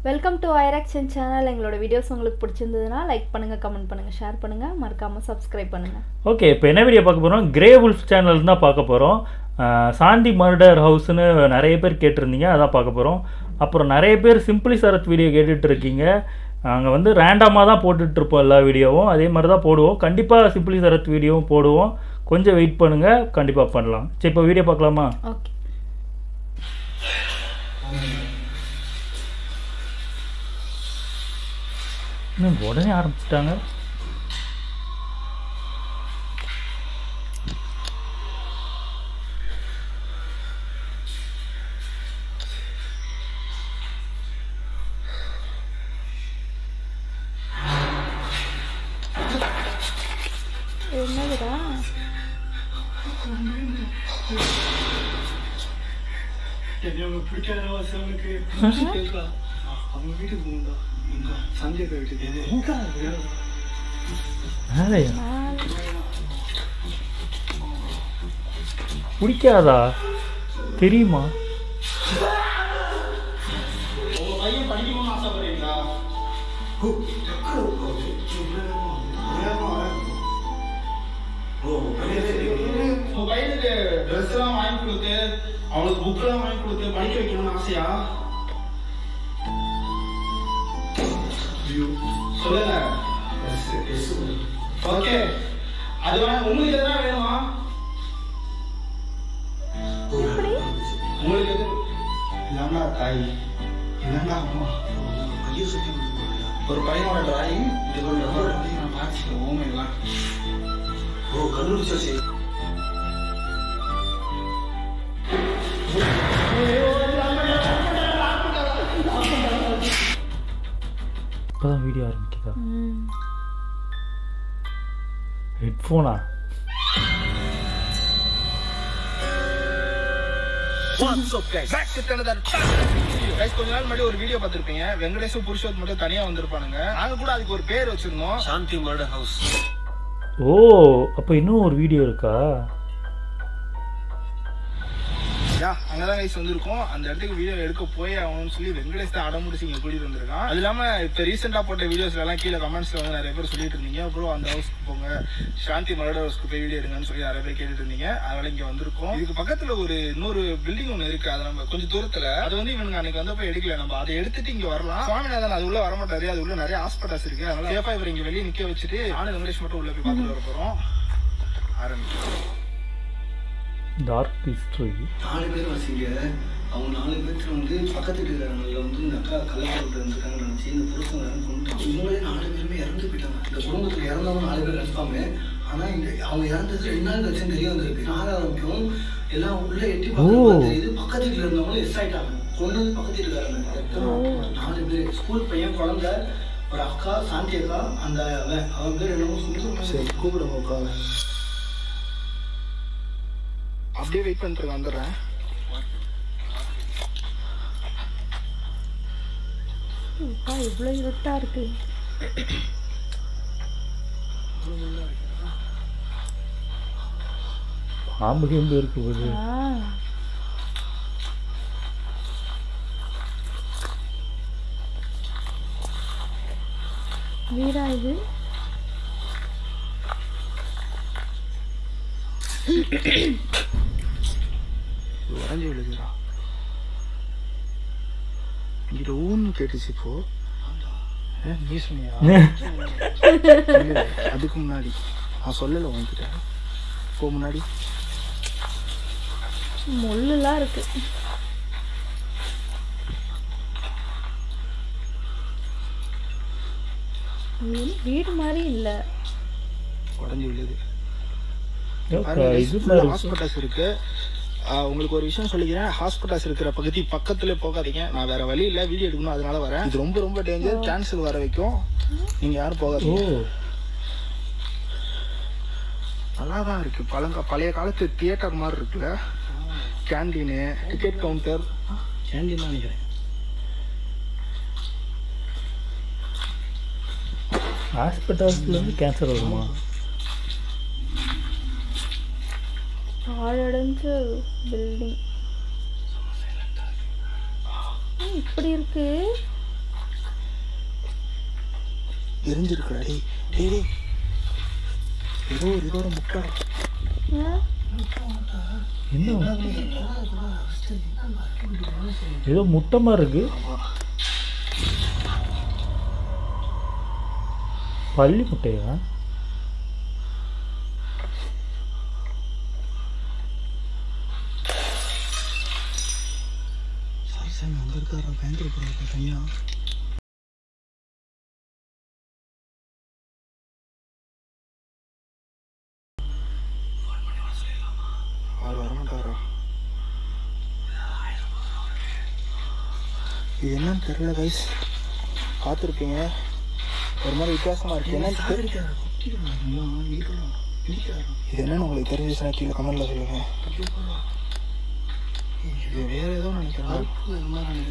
Welcome to ஐராக்ஷன் channel எங்களோட videos உங்களுக்கு பிடிச்சிருந்ததுன்னா லைக் பண்ணுங்கள் கமெண்ட் பண்ணுங்கள் ஷேர் பண்ணுங்கள் மறக்காமல் சப்ஸ்கிரைப் பண்ணுங்கள் ஓகே இப்போ என்ன வீடியோ பார்க்க போகிறோம் கிரே உல்ஃப் சேனல் தான் பார்க்க போகிறோம் சாந்தி மர்டர் ஹவுஸ்னு நிறைய பேர் கேட்டிருந்தீங்க அதான் பார்க்க போகிறோம் அப்புறம் நிறைய பேர் சிம்பிளி சரத் வீடியோ கேட்டுட்டு இருக்கீங்க நாங்கள் வந்து ரேண்டமாக தான் போட்டுட்ருப்போம் எல்லா வீடியோவும் அதே மாதிரி தான் போடுவோம் கண்டிப்பாக சிம்பிளி சரத் வீடியோவும் போடுவோம் கொஞ்சம் வெயிட் பண்ணுங்கள் கண்டிப்பாக பண்ணலாம் சரி இப்போ வீடியோ பார்க்கலாமா ஓகே இன்னும் உடனே ஆரம்பிச்சிட்டாங்க என்னதுடா அவங்க பிடிக்காத வாசவனுக்கு கேட்கா அவங்க வீட்டுக்கு போகணும்டா எங்க சஞ்சய் வீட்டுக்கு மேலையா பிடிக்காதா தெரியுமா உங்க பையன் படிக்கணும்னு ஆசைப்படுறீங்களா உங்க பையனுக்கு ட்ரெஸ் எல்லாம் வாங்கி கொடுத்து அவனுக்கு புக் எல்லாம் வாங்கி கொடுத்து படிக்க வைக்கணும்னு ஆசையா சொல்லுங்க ஓகே அது வேணா உங்களுக்கு எதனா வேணுமா எப்படி உங்களுக்கு எது இதாண்டா தாய் இதாண்டா அம்மா ஒரு பையனோட டிராயிங் இது ஒரு நான் பார்த்துருக்கேன் ஓமையெல்லாம் ஓ கண்டுபிடிச்சா சரி இப்போதான் வீடியோ ஆரம்பிக்குதா ம் ஹெட்ஃபோனா Back to another Guys, கொஞ்ச நாள் முன்னாடி ஒரு வீடியோ பார்த்திருப்பீங்க வெங்கடேஷும் புருஷோத் மட்டும் தனியா வந்திருப்பானுங்க நாங்க கூட அதுக்கு ஒரு பேர் வச்சிருந்தோம் சாந்தி மர்டர் ஹவுஸ் ஓ அப்போ இன்னும் ஒரு வீடியோ இருக்கா யா அங்கதான் கைஸ் வந்திருக்கோம் அந்த இடத்துக்கு வீடியோ எடுக்க போய் ஆகணும்னு சொல்லி வெங்கடேஷ் தான் அடம் முடிச்சு இங்க கூட்டிட்டு வந்திருக்கான் அது இல்லாம இப்ப ரீசெண்டா போட்ட வீடியோஸ்ல எல்லாம் கீழே கமெண்ட்ஸ்ல வந்து நிறைய பேர் சொல்லிட்டு இருந்தீங்க ப்ரோ அந்த ஹவுஸ்க்கு போங்க சாந்தி மர்டர் ஹவுஸ்க்கு போய் வீடியோ எடுங்கன்னு சொல்லி நிறைய பேர் கேட்டுட்டு இருந்தீங்க அதனால இங்க வந்திருக்கோம் இதுக்கு பக்கத்துல ஒரு இன்னொரு பில்டிங் ஒண்ணு இருக்கு அது நம்ம கொஞ்சம் தூரத்துல அது வந்து இவனுக்கு அன்னைக்கு வந்தப்ப எடுக்கல நம்ம அதை எடுத்துட்டு இங்க வரலாம் சுவாமிநாதன் அது உள்ள வரமாட்டாரு அது உள்ள நிறைய ஹாஸ்பிட்டல்ஸ் இருக்கு அதனால சேஃபா இவர் இங்க வெளியே நிக்க வச்சுட்டு நானும் வெங்கடேஷ் மட்டும் உள்ள போய் பார்த்துட்டு வர போறோம் ஆரம்பிக்கும் டார்க் ஹிஸ்ட்ரி நாலு பேர் வசிங்க அவங்க நாலு பேர்த்துல வந்து பக்கத்து வீட்டுக்காரங்கள வந்து இந்த அக்கா கலைஞர்கள் இருந்திருக்காங்கன்னு நினைச்சு இந்த புருஷன் கொண்டு இவங்களே நாலு பேருமே இறந்து போயிட்டாங்க இந்த குடும்பத்துல இறந்தவங்க நாலு பேர் கன்ஃபார்மு ஆனா இந்த அவங்க இறந்தது ரெண்டு நாள் கழிச்சு தெரிய வந்திருக்கு நாலு ஆரம்பிக்கும் எல்லாம் உள்ள எட்டி பார்க்கும்போது தெரியுது பக்கத்து வீட்டுல இருந்தவங்களும் எஸ் ஆயிட்டாங்க கொண்டு வந்து பக்கத்து வீட்டுக்காரங்க எத்தனை நாலு பேர் ஸ்கூல் பையன் குழந்தை ஒரு அக்கா சாந்தி அக்கா அந்த அவன் அவன் பேர் என்னமோ சொல்லி சரி கூப்பிடுங்க உட்காங்க அப்படியே வெயிட் பண்ணிட்டு வந்துடுறேன் அப்பா இவ்வளோ இருட்டா இருக்கு பாம்பு கேம்பு இருக்கு போது ஆ வீடா இது உடஞ்சி விழுதுடா இங்கிட்ட ஊன்னு கேட்டுச்சு இப்போ ஏ, நீ சொன்னியா இல்ல, அதுக்கு முன்னாடி நான் சொல்லலை உன்கிட்ட போ முன்னாடி முள்ளுலாம் இருக்கு இது வீடு மாதிரி இல்ல உடஞ்சி விழுது ஓகே, இது மாதிரி இருக்கு. ஹாஸ்பிட்டல்ஸ் இருக்கு ஆஹ் உங்களுக்கு ஒரு விஷயம் சொல்லிக்கிறேன் ஹாஸ்பிட்டல்ஸ் இருக்கிற பகுதி பக்கத்துல போகாதீங்க நான் வேற வழி இல்ல வீடியோ எடுக்கணும் அதனால வரேன் இது ரொம்ப ரொம்ப டேஞ்சர் கேன்சல் வர வைக்கும் நீங்க யாரும் ஓ போகாதீங்க நல்லா தான் இருக்கு பழங்க பழைய காலத்து தியேட்டர் மாதிரி இருக்குல்ல கேண்டீனு டிக்கெட் கவுண்டர் கேண்டீன் தான் நினைக்கிறேன் ஹாஸ்பிட்டல்ஸ்லேருந்து கேன்சர் வருமா பாழடைஞ்ச பில்டிங் இப்படி இருக்கு எரிஞ்சிருக்குடா டேய் டேய் டேய் ஏதோ ஒரு இதோட முட்டை ஏன்? என்ன ஏதோ முட்டை மாதிரி இருக்கு பள்ளி முட்டையா சாரி சாமி அங்கே இருக்காரா பயந்துரு போகிறா தனியா அவர் வரமாட்டாரா இது என்னன்னு தெரியல கைஸ் பார்த்துருப்பீங்க ஒரு மாதிரி வித்தியாசமாக இருக்கு என்னன்னு தெரியல இது என்னன்னு உங்களுக்கு தெரிஞ்சிச்சுன்னா கீழே கமெண்ட்ல சொல்லுங்க இது வேற ஏதோ நினைக்கிறேன்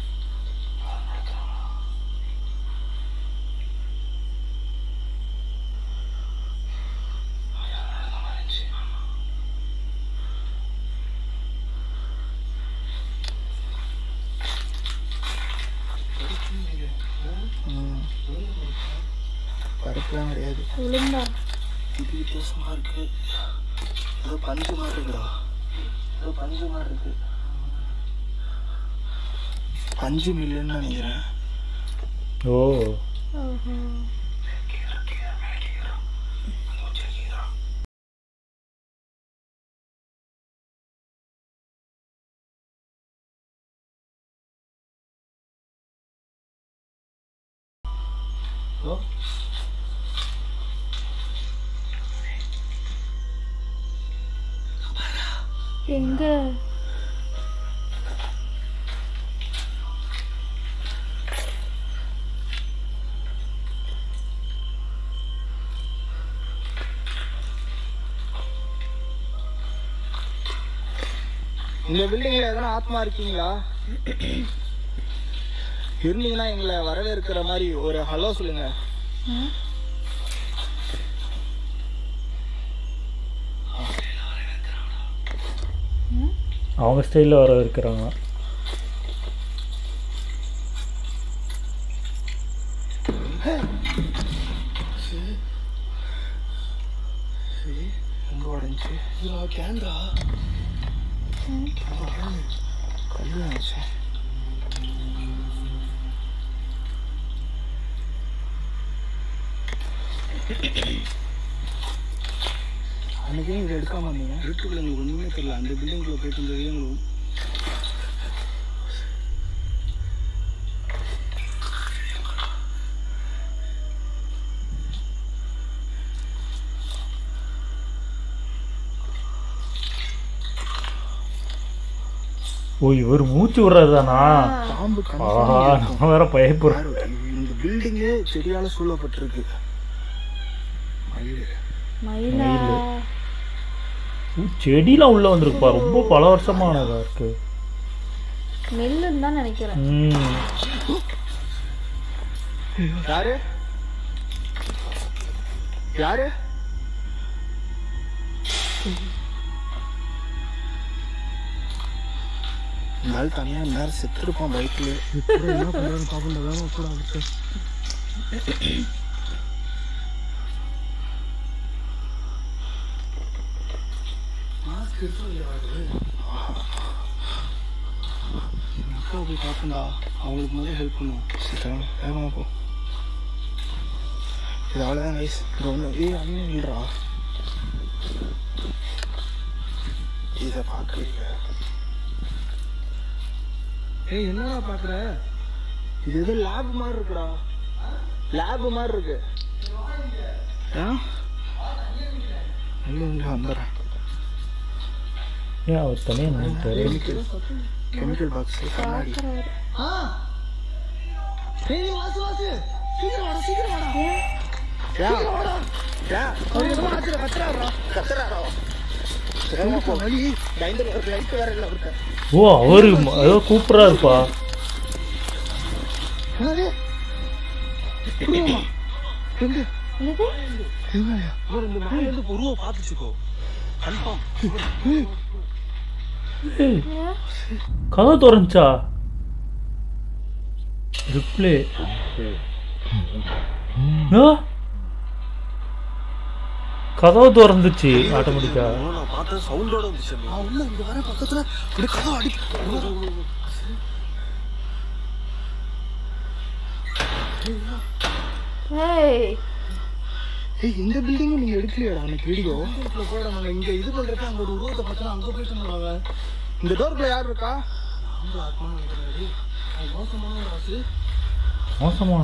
ம். பருப்புலாம் கிடையாது விழுந்தா இது வித்தியாசமா இருக்கு ஏதோ பஞ்சு மாதிரி இருக்குடா ஏதோ பஞ்சு மாதிரி இருக்கு பஞ்சு மில்லுன்னு நினைக்கிறேன் ஓ ஓஹோ ஓ எங்க இந்த பில்டிங்ல எதனா ஆத்மா இருக்கீங்களா இருந்தீங்கன்னா எங்களை வரவேற்கிற மாதிரி ஒரு ஹலோ சொல்லுங்க ம்? ம்? அவங்க ஸ்டைலில் வர இருக்கிறாங்க எங்க உடஞ்சி கேண்டா கல்வி நினைச்சு அன்னைக்கே இதை எடுக்காம வந்தீங்க இருட்டுக்குள்ள எங்களுக்கு ஒன்றுமே தெரியல அந்த பில்டிங்குள்ள போயிட்டு இருந்தது எங்களுக்கு ஓ இவர் மூச்சு விடுறதுதானா பாம்பு ஆஹா கன்ஃபார்ம் நம்ம வேற பயப்படுறோம் யாரு? இந்த பில்டிங்கே செடியால சூழப்பட்டிருக்கு மயில் மயிலா ஊ, செடிலாம் உள்ள வந்திருக்குப்பா ரொம்ப பல வருஷமானதா இருக்கு நெல்லுன்னு தான் நினைக்கிறேன் ம் யாரு யாரு இந்த ஆள் தனியா நேரம் செத்துருப்பான் பைக்ல என்ன பண்றான்னு பாப்போம் கூட அவருக்கு அக்கா போய் பார்க்கண்டா அவங்களுக்கு முதல்ல ஹெல்ப் பண்ணுவோம் சரி வேகமா போ இது அவ்வளோதான் கைஸ் இங்கே ஒன்று ஏய் அண்ணன் இல்லைடா இதை பார்க்குறீங்க ஏய் என்னடா பார்க்குற இது ஏதோ லேப் மாதிரி இருக்குடா லேப் மாதிரி இருக்கு ஆ இல்லை இல்லை வந்துடுறேன் ஏன் அவர் தனியாக நின்றுட்டாரு கெமிக்கல் கெமிக்கல் பாக்ஸ் கண்ணாடி ஓ அவரு ம- ஏதோ கூப்பிட்றாருப்பா என்னது இந்த மேலே இருந்து உருவம் பார்த்துச்சுக்கோ கன்ஃபார்ம் ஏய், ஏன்? கதை திறந்துச்சா ரிப்ளே ஆ? கதவு திறந்துச்சு ஆட்டோமேட்டிக்கா நான் பார்த்த சவுண்டோட வந்துச்சு நான் உள்ள இங்க வர பக்கத்துல இப்படி கதவு அடி ஏய் ஏய் இந்த பில்டிங் நீங்க எடுக்கலையாடா அன்னைக்கு வீடியோ போட நாங்க இங்க இது பண்றப்ப அங்க ஒரு உருவத்தை பார்த்தா அங்க போயிட்டு இருந்தாங்க இந்த டோர்க்குள்ள யார் இருக்கா மோசமா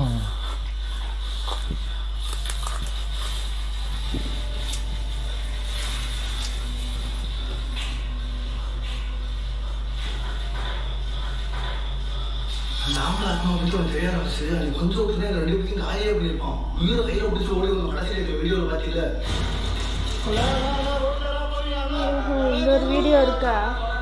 நாமளும் அம்மா வந்து அவன் தெரியாத ஆச்சு அன்னைக்கு கொஞ்சம் விட்டுனே ரெண்டு பேரும் காயே அப்படி இருப்பான் உயிரை கையில பிடிச்சி ஓடி வந்து கடைசியில் இருக்கிற வீடியோவில் பார்த்தீங்க ஓஹோ இந்த ஒரு வீடியோ இருக்கா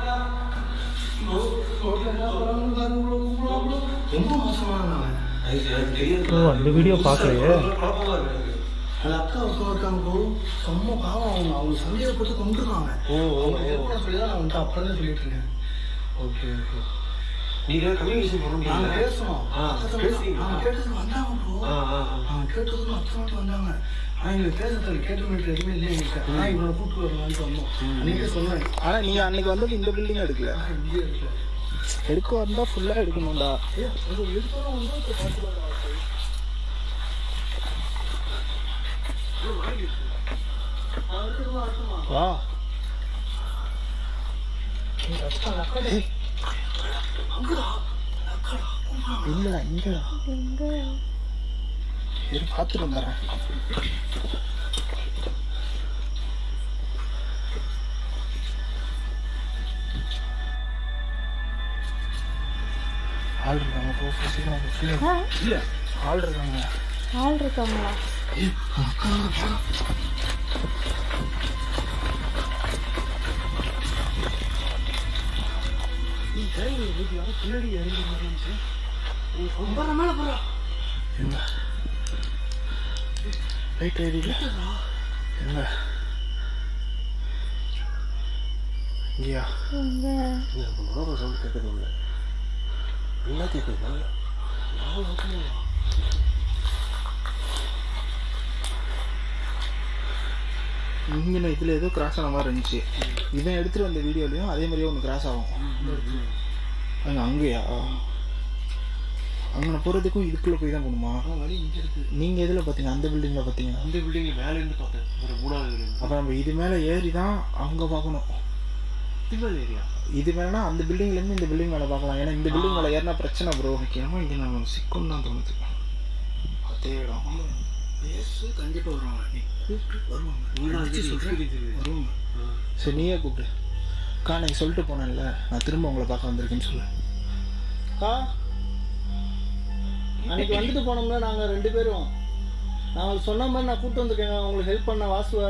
ரொம்ப மோசமானவன் ஓ அந்த வீடியோ பார்க்கலையே அந்த அக்கா ஒருத்தவங்க இருக்காங்க ப்ரோ செம்ம பாவம் அவங்க அவங்க சந்தேகப்பட்டு கொண்டுருக்காங்க அவங்க ஹெல்ப் பண்ண சொல்லி தான் நான் வந்துட்டு அப்பவே சொல்லிட்டு இருக்கேன் ஓகே ஓகே நீங்க கம்யூனிகேஷன் பண்ண நாங்க முடியல பேசணும் ஆ, பேசுறீங்களா? அவங்க கேட்டதுக்கு வந்தாங்க ப்ரோ ஆ ஆ ஆ. அவன் கேட்டதுக்கு அத்தனை மட்டும் வந்தாங்க ஆனா எங்களுக்கு பேசுறதுக்கு கேட்டு மீட்டர் எதுவுமே இல்லை எங்களுக்கு ஆனா இவனை கூப்பிட்டு வரலான்ட்டு வந்தோம் அன்னைக்கே சொன்னேன் ஆனா நீங்க அன்னைக்கு வந்தது இந்த பில்டிங் எடுக்கல ஆனா இங்கே இருக்கு எடுக்க வந்தா ஃபுல்லா எடுக்கணும்டா வா இல்லடா இங்கடா எங்க இரு பார்த்துட்டு வந்துடுறேன் ஆள் இருக்காங்க போ போ, சீக்கிரம் போ, சீக்கிரம் போ. ஆ இல்ல ஆள் இருக்காங்க ஆள் இருக்காங்களா எங்க லைட் எரியல எங்க இங்கயா எங்க எனக்கு மனோர சவுண்ட் கேட்கறது இல்லை நல்லா கேட்குது நல்லா இங்கே இதில் ஏதோ கிராஸ் ஆன மாதிரி இருந்துச்சு இவன் எடுத்துட்டு வந்த வீடியோலையும் அதே மாதிரியே ஒன்று கிராஸ் ஆகும் அங்கே அங்கேயா அங்கே போகிறதுக்கும் இதுக்குள்ளே போய் தான் போகணுமா வழி இங்கே இருக்கு நீங்கள் எதில் பார்த்தீங்க அந்த பில்டிங்கில் பார்த்தீங்க அந்த பில்டிங் மேலே இருந்து பார்த்தேன் ஒரு மூணாவது building. அப்போ நம்ம இது மேலே ஏறி தான் அங்கே பார்க்கணும் திங்கள் ஏரியா இது மேலேனா அந்த பில்டிங்லேருந்து இந்த பில்டிங் மேலே பார்க்கலாம் ஏன்னா இந்த பில்டிங் மேலே ஏறினா பிரச்சனை ப்ரோ முக்கியமாக இங்கே நம்ம சிக்குன்னு தான் தோணுது அதே இடம் பேசு கண்டிப்பா வருவாங்க நீ கூப்பிட்டு வருவாங்க நீங்க அடிச்சு சொல்றேன் தெரியுது வருவாங்க சரி நீயே கூப்பிட்டு அக்கா நீங்கள் சொல்லிட்டு போனேன்ல நான் திரும்ப உங்களை பார்க்க வந்திருக்கேன்னு சொல்லு அக்கா அன்னைக்கு வந்துட்டு போனோம்ல நாங்கள் ரெண்டு பேரும் நான் உங்களுக்கு சொன்ன மாதிரி நான் கூப்பிட்டு வந்திருக்கேங்க உங்களுக்கு ஹெல்ப் பண்ண வாசுவ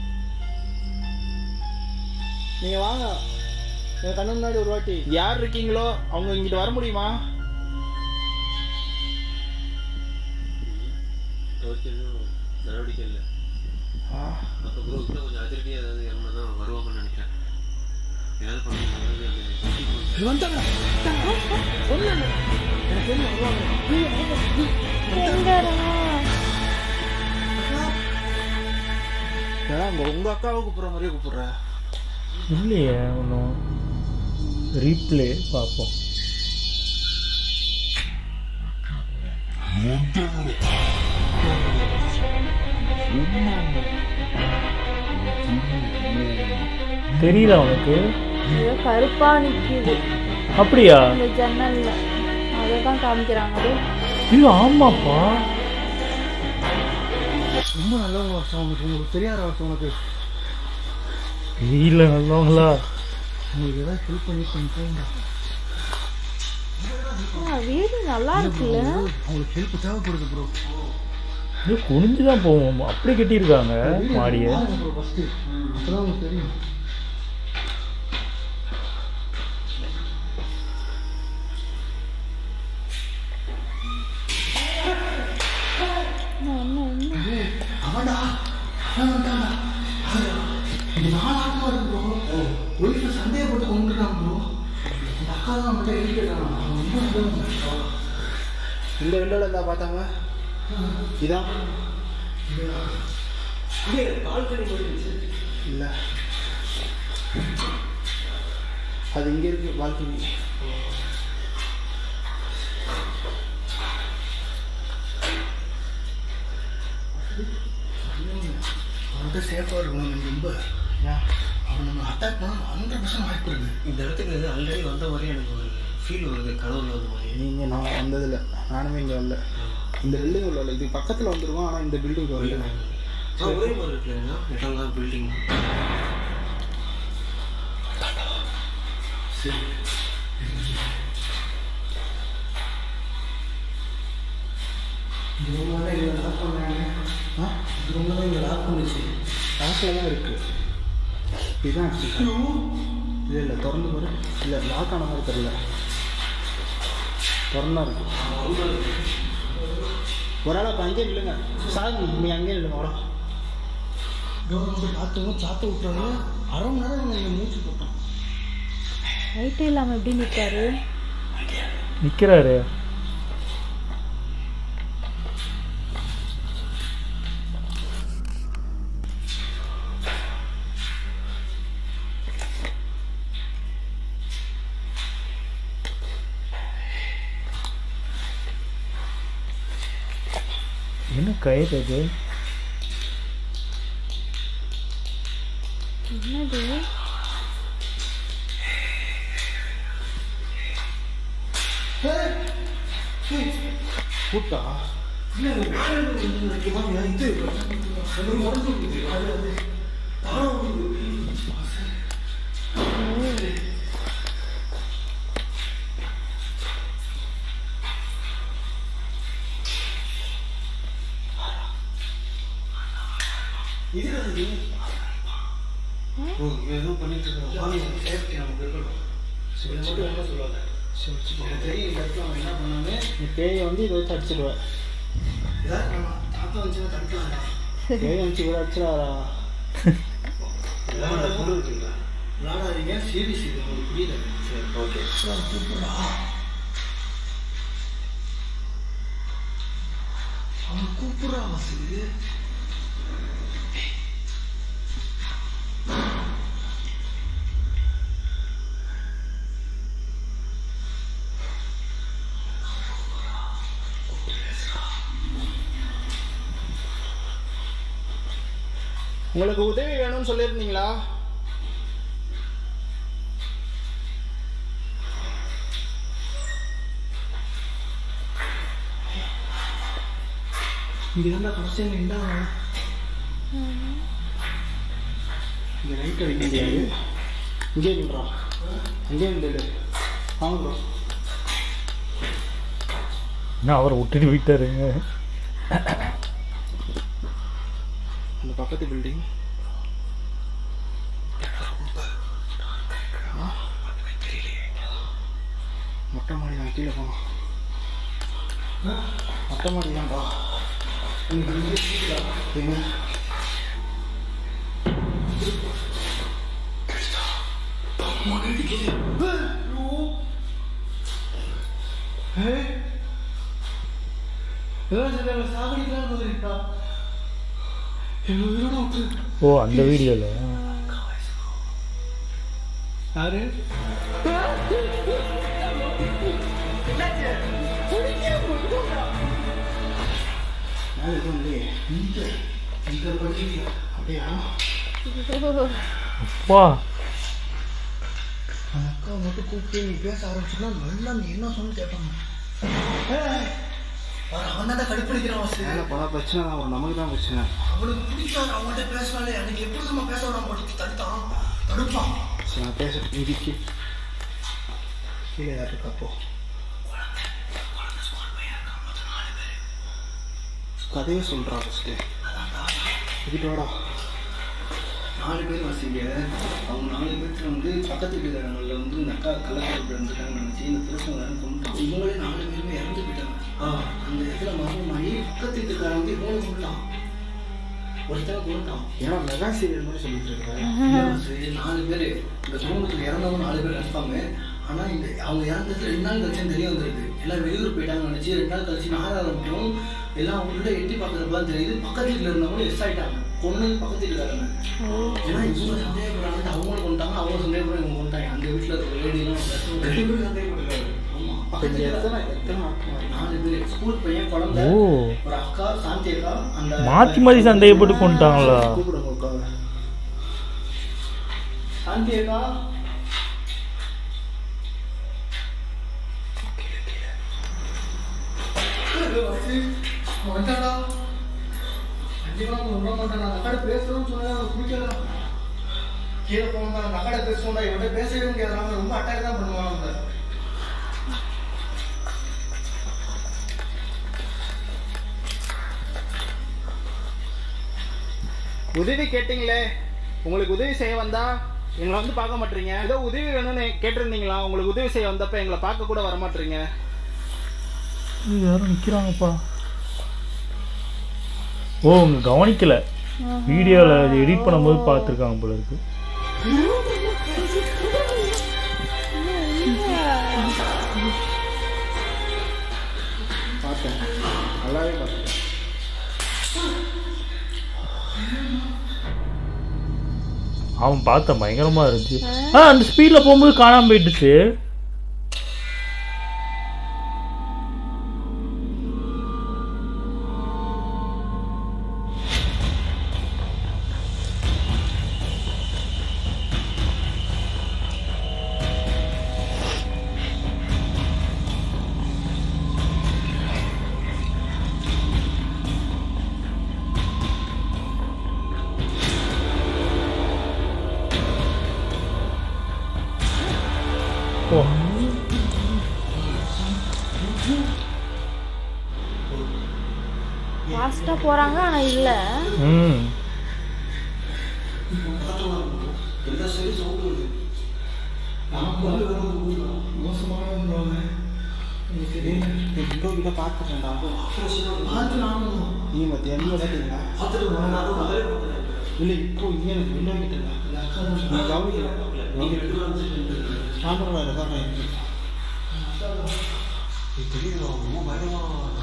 நீங்கள் வாங்க என் கண்ணு முன்னாடி ஒரு வாட்டி யார் இருக்கீங்களோ அவங்க இங்கிட்டு வர முடியுமா நடவடிக்கை இல்லை ஆ அப்போ ப்ரோ இன்னும் கொஞ்சம் அதிரடியாக ஏதாவது இறங்கினா தான் வருவாங்கன்னு நினைக்கிறேன் ஏதாவது பண்ணுறது அந்த வந்துட்டாங்க சொன்னேன் எனக்கு தெரியும் வருவாங்க எங்கடா ஏன்னா உங்க உங்க அக்காவை கூப்பிடுற மாதிரியே கூப்பிடுற இல்லையே ஒன்றும் ரீப்ளே பார்ப்போம் தெரியல உனக்கு ஏதோ கருப்பா நிக்குது அப்படியா இந்த ஜன்னல்ல அதை தான் காமிக்கிறாங்க அது ஐயோ ஆமாப்பா ரொம்ப நல்லவங்க வருஷம் உனக்கு உங்களுக்கு தெரியாத வருஷம் உனக்கு தெரியல நல்லவங்களா உங்களுக்கு ஏதாவது ஹெல்ப் பண்ணி பண்ணிட்டு ஆ, வீடு நல்லா இருக்குல்ல அவங்களுக்கு ஹெல்ப் தேவைப்படுது ப்ரோ இது குனிஞ்சு தான் போவோம் அப்படி கட்டியிருக்காங்க மாடியை ப்ரோ ஃபஸ்ட்டு அப்போதான் உங்களுக்கு தெரியும் என்ன என்ன என்ன அவன்டா அவன் வந்தான்டா இது நாலு ஆட்டமா இருக்கு ப்ரோ ஒய்ஃபை சந்தேகப்பட்டு கொண்டுட்டான் ப்ரோ இந்த அக்கா தான் அவன்கிட்ட எழுதி கேட்டான் அவன் ரொம்ப நல்லவன். இந்த விண்டோவில் இருந்தா பார்த்தாங்க இதான் பால்கனி போயிடுச்சு இல்லை அது இங்கே இருக்கு பால்கனி அவன்கிட்ட சேஃபாக இருக்கணும் நம்ம ரொம்ப ஏன் அவன் நம்ம அட்டாக் பண்ண ஹண்ட்ரட் பர்சன்ட் வாய்ப்பு இருக்கு இந்த இடத்துக்கு ஆல்ரெடி வந்த மாதிரி எனக்கு ஒரு ஃபீல் வருது கனவுல வந்த மாதிரி நீங்கள் நான் வந்ததில்லை நானுமே இங்கே வரல இந்த பில்டிங் வரல இது பக்கத்தில் வந்துருவோம் ஆனால் இந்த பில்டிங் வரல ஆ, ஒரே மாதிரி இருக்குங்க இடம்லாம் பில்டிங் இந்த ரூம்ல தான் இங்கே லாக் பண்ணாங்க ஆ இந்த ரூம்ல தான் இங்கே லாக் பண்ணுச்சு லாக்கில் தான் இருக்கு இதுதான் ஆக்சுவலி இல்லை இல்லை திறந்து பாரு இல்லை லாக் ஆன மாதிரி தெரியல திறந்தா இருக்கு ஒரு ஆள் அப்போ அங்கேயே இல்லைங்க சார் நீ அங்கேயே இல்லைங்க வரோம் கவர்மெண்ட் பார்த்தவங்க சாத்த விட்டுறாங்க அரை மணி நேரம் இங்கே மூச்சு போட்டோம் லைட்டே இல்லாமல் எப்படி நிற்காரு நிற்கிறாரு என்ன கயிறு அது என்னது கூட்டா இது அது மறந்து அது அது தானம் வருது. இது அது ஓ ஏதோ பண்ணிட்டு இருக்காங்க சேஃப்டி நமக்கு இருக்கணும் இதை மட்டும் என்ன சொல்லுவாங்க எனக்கு தெரியும் இந்த இடத்துல அவன் என்ன பண்ணாங்க நீ பேயை வந்து இதை வச்சு அடிச்சிடுவேன் ஏதாவது நம்ம தாத்தா வந்துச்சுன்னா தடுக்கலாம்டா பேயை வச்சு கூட அடிச்சிடாரா விளாடாதீங்க சீரியஸ் இது உங்களுக்கு புரியல சரி ஓகே கூப்பிடா அவன் கூப்பிடுறான் வசதி உங்களுக்கு உதவி வேணும்னு சொல்லியிருந்தீங்களா இங்கே இருந்தால் கடைசியாக நின்றாங்க இங்கே ரைட் அடிக்க முடியாது இங்கே நின்றா அங்கே நின்று வாங்க bro. என்ன அவரை விட்டுட்டு போயிட்டாருங்க அந்த பக்கத்து பில்டிங் மொட்டை மாடி நான் கீழே போனோம் மொட்டை மாடி தான்டா எங்க சாகடிக்கலாம் போதுட்டா எங்கள் உயிரோட விட்டு ஓ அந்த வீடியோவில் யாரு யாரு எதுவும் இல்லையே இந்த இந்த பண்ணிட்டியா அப்படியா அப்பா அந்த அக்கா மட்டும் கூப்பிட்டு நீ பேச ஆரம்பிச்சுன்னா நல்லா நீ என்ன சொன்னு கேட்பாங்க அவன் தான் கடுப்படிக்கிறான் வாசு வேலை பல பிரச்சனை தான் வரும் நமக்கு தான் பிரச்சனை அவனுக்கு பிடிக்காது அவன்கிட்ட பேசினாலே எனக்கு எப்படி நம்ம பேச விடாம படிச்சு தடுத்தான் தடுப்பான் சரி நான் பேச இடிக்கு கீழே யார் இருக்கா அப்போ கதையை சொல்கிறா ஃபஸ்ட்டு இதுட்டு வாடா நாலு பேர் வசிங்க அவங்க நாலு பேர்த்துல வந்து பக்கத்து வீட்டுக்காரங்களில் வந்து இந்த அக்கா கள்ளக்கடை இருந்துட்டாங்கன்னு நினச்சி இந்த புருஷன் வேறு கொண்டுட்டான் இவங்களே நாலு பேருமே இறந்து போயிட்டாங்க அந்த இடத்துல மரணமாகி பக்கத்து வீட்டுக்காரன் வந்து இவங்களை கொண்டுட்டான் ஒருத்தன் கொண்டுட்டான் ஏன்னா மெகா சீரியல் மாதிரி சொல்லிட்டு இருக்கேன் சரி, நாலு பேர் இந்த குடும்பத்தில் இறந்தவங்க நாலு பேர் நினைப்பாங்க ஆனால் இந்த அவங்க இறந்தது ரெண்டு நாள் கழிச்சு தெரிய வந்திருக்கு எல்லாம் வெளியூர் போயிட்டாங்கன்னு நினச்சி ரெண்டு நாள் கழிச்சு நாலாவது மட்டும் எல்லாம் உள்ள எட்டி பார்க்கறப்ப தான் தெரியுது பக்கத்து வீட்டில் இருந்தவங்க எஸ் ஆயிட்டாங்க பொண்ணு பக்கத்து வீட்டுக்காரங்க ஏன்னா இவங்க சந்தேகப்படுறாங்க அவங்களும் கொண்டாங்க அவங்க சந்தேகப்படுறாங்க இவங்க கொண்டாங்க அந்த வீட்டில் இருக்க லேடிலாம் ஆமா பக்கத்து எத்தனை எத்தனை நாலு பேர் ஸ்கூல் பையன் குழந்தை ஓ ஒரு அக்கா சாந்தி அக்கா அந்த மாத்தி மாத்தி சந்தேகப்பட்டு கொண்டுட்டாங்களா கூப்பிடுங்க அக்காவை சாந்தி அக்கா வந்துட்டாடா கண்டிப்பா அவங்க விட மாட்டாங்க அந்த அக்காட பேசுறோம்னு சொன்னா அவங்க குடிக்கல கீழே போனா அந்த அக்காட பேசுவோம்டா இவன்கிட்ட பேசவே முடியாது அவங்க ரொம்ப அட்டாக் தான் பண்ணுவாங்க அவங்க உதவி கேட்டீங்களே உங்களுக்கு உதவி செய்ய வந்தா எங்களை வந்து பார்க்க மாட்டீங்க ஏதோ உதவி வேணும்னு கேட்டிருந்தீங்களா உங்களுக்கு உதவி செய்ய வந்தப்ப எங்களை பார்க்க கூட வர மாட்டீங்க இது யாரும் நிக்கிறாங்கப்பா ஓ உங்க கவனிக்கல வீடியோவில் எடிட் பண்ணும்போது பார்த்துருக்காங்க போல இருக்கு பார்த்தேன் நல்லாவே பார்த்தேன் அவன் பார்த்தேன் பயங்கரமா இருந்துச்சு ஆ அந்த ஸ்பீட்ல போகும்போது காணாம போயிடுச்சு ஓ ஃபாஸ்ட்டாக போகிறாங்க ஆனால் இல்லை ம் எல்லா சைடும் சவுண்ட் வருது நான் வந்து மோசமான விண்டோ கிட்ட பார்த்துட்டேன்டா பார்த்து நானும் நீ மத்திய எங்க பார்த்தீங்களா பார்த்துட்டு வரேன் நான் முதலே பார்த்தேன் இல்லை இப்போ இங்கே எனக்கு விண்டோ கிட்ட இல்லை அந்த அக்கா நீ கவனிக்கல நீங்க ரெண்டு பேரும் வந்து நின்னுட்டு சாப்பிட்ற ரெக்கார்ட் ஆகிருக்கு தெரியுது ரொம்ப பயமா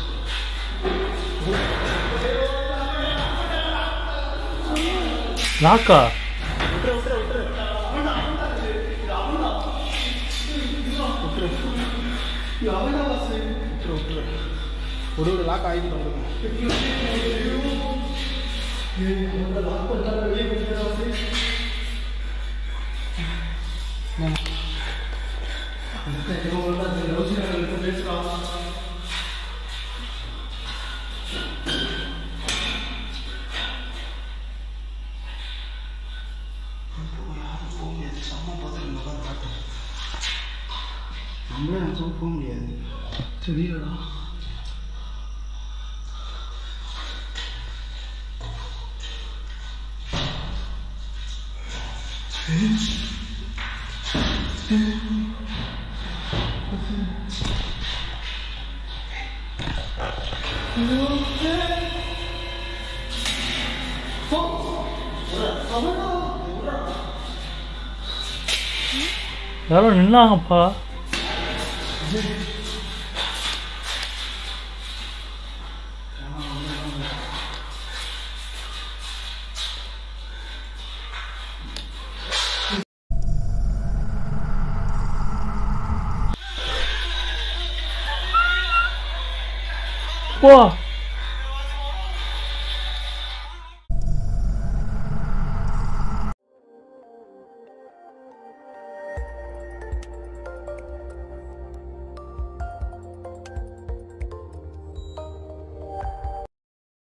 லாக்கா விட்டுரு விட்டுரு ஒரு ஒரு லாக் ஆகிட்டு வந்துருக்கும் நம்மளே நினச்சோம் போக முடியாது தெரியலடா யாரோ நின்னாங்கப்பா வா